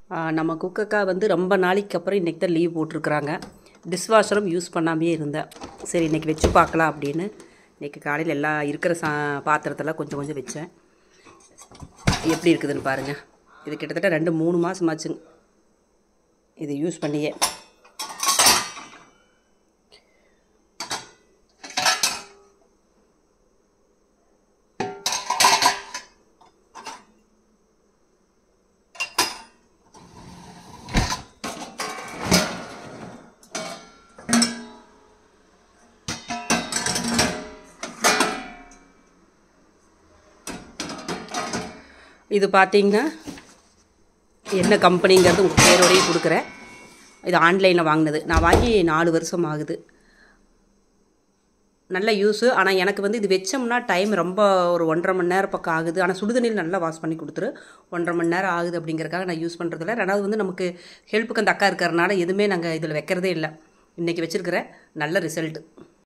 ஆ, நம்ம குக்கக்கா வந்து ரொம்ப நாளைக்கு அப்புறம் இன்றைக்கி தான் லீவ் போட்டிருக்குறாங்க டிஷ்வாஷரும் யூஸ் பண்ணாமையே இருந்தேன் சரி இன்றைக்கி வச்சு பார்க்கலாம் அப்படின்னு இன்றைக்கி காலையில் எல்லாம் இருக்கிற சா பாத்திரத்தெல்லாம் கொஞ்சம் கொஞ்சம் வச்சேன் எப்படி இருக்குதுன்னு பாருங்கள் இது கிட்டத்தட்ட ரெண்டு மூணு மாதம் ஆச்சுங்க இது யூஸ் பண்ணியே இது பார்த்தீங்கன்னா என்ன கம்பெனிங்கிறது உங்கள் பேரோடையும் கொடுக்குறேன் இது ஆன்லைனில் வாங்கினது நான் வாங்கி நாலு வருஷம் ஆகுது நல்ல யூஸு ஆனால் எனக்கு வந்து இது வச்சோம்னா டைம் ரொம்ப ஒரு ஒன்றரை மணி நேரம் பக்கம் ஆகுது ஆனால் சுடுதண்ணியில் நல்லா வாஷ் பண்ணி கொடுத்துரு ஒன்றரை மணி நேரம் ஆகுது அப்படிங்கிறக்காக நான் யூஸ் பண்ணுறதில்ல ரெண்டாவது வந்து நமக்கு ஹெல்ப்புக்கு அந்த அக்கா இருக்கிறனால எதுவுமே நாங்கள் இதில் வைக்கிறதே இல்லை இன்றைக்கி வச்சுருக்கிற நல்ல ரிசல்ட்டு